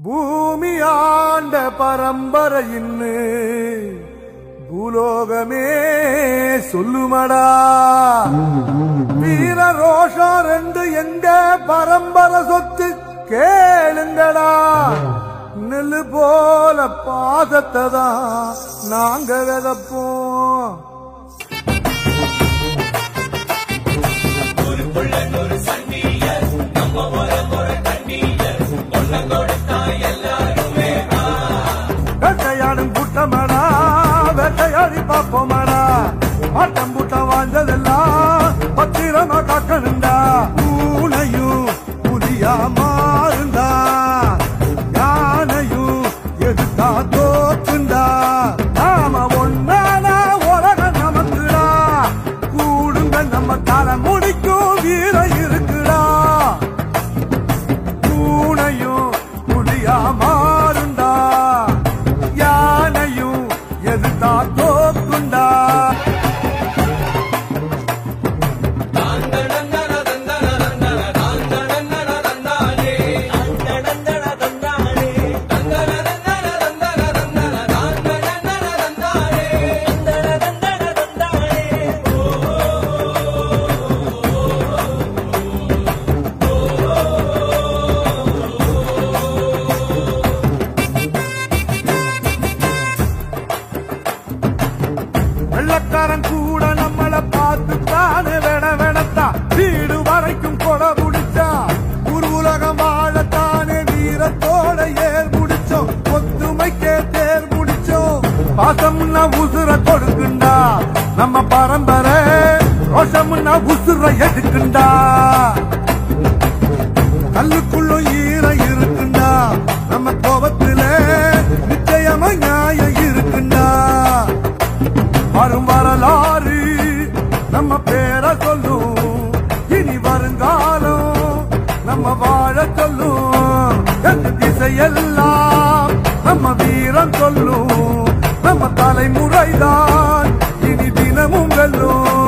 பூமி ஆண்ட பரம்பரையின்னு பூலோகமே சொல்லுமடா வீர ரோஷம் ரெண்டு எங்க பரம்பரை சொத்து கேளுங்கடா நெல்லு போல பாதத்தை தான் நாங்க விதப்போம் வேட்டையாடும் கூட்டமாடா வேட்டையாடி பார்ப்போமாடா ஆட்டம் கூட்டம் வாழ்ந்ததெல்லாம் பத்திரமா காக்கணுண்டா பூனையும் புலியா மாறுண்டா யானையும் எதுக்கா தோத்துண்டா நாம ஒன்னானா உலகம் நமக்குடா கூடுங்க நம்ம தலை முடிக்கும் வீர இருக்குடா பூனையும் புலியா மாறுண்டா யானையும் எதுதா தோக்குண்டா வெள்ளக்காரன் கூட நம்மள பார்த்து தானே வெட வெடத்தா வீடு வரைக்கும் கொட முடிச்சா ஒரு உலகம் வாழத்தானே வீரத்தோட ஏர் முடிச்சோம் ஒத்துமைக்கே தேர் முடிச்சோம் பாசம்னா உசுர கொடுக்குண்டா நம்ம பரம்பரை ரோஷம்னா உசுர எதுக்குண்டா கல்லுக்குள்ளும் ஈரம் இருக்குண்டா நம்ம கோபத்துல நிச்சயமா நியாயம் இருக்குண்டா வரும் வரலாறு நம்ம பேரை சொல்லும் இனி வருங்காலம் நம்ம வாழ சொல்லும் எந்த திசையெல்லாம் நம்ம வீரம் சொல்லும் நம்ம தலைமுறைதான் இனி தினமும் வெல்லும்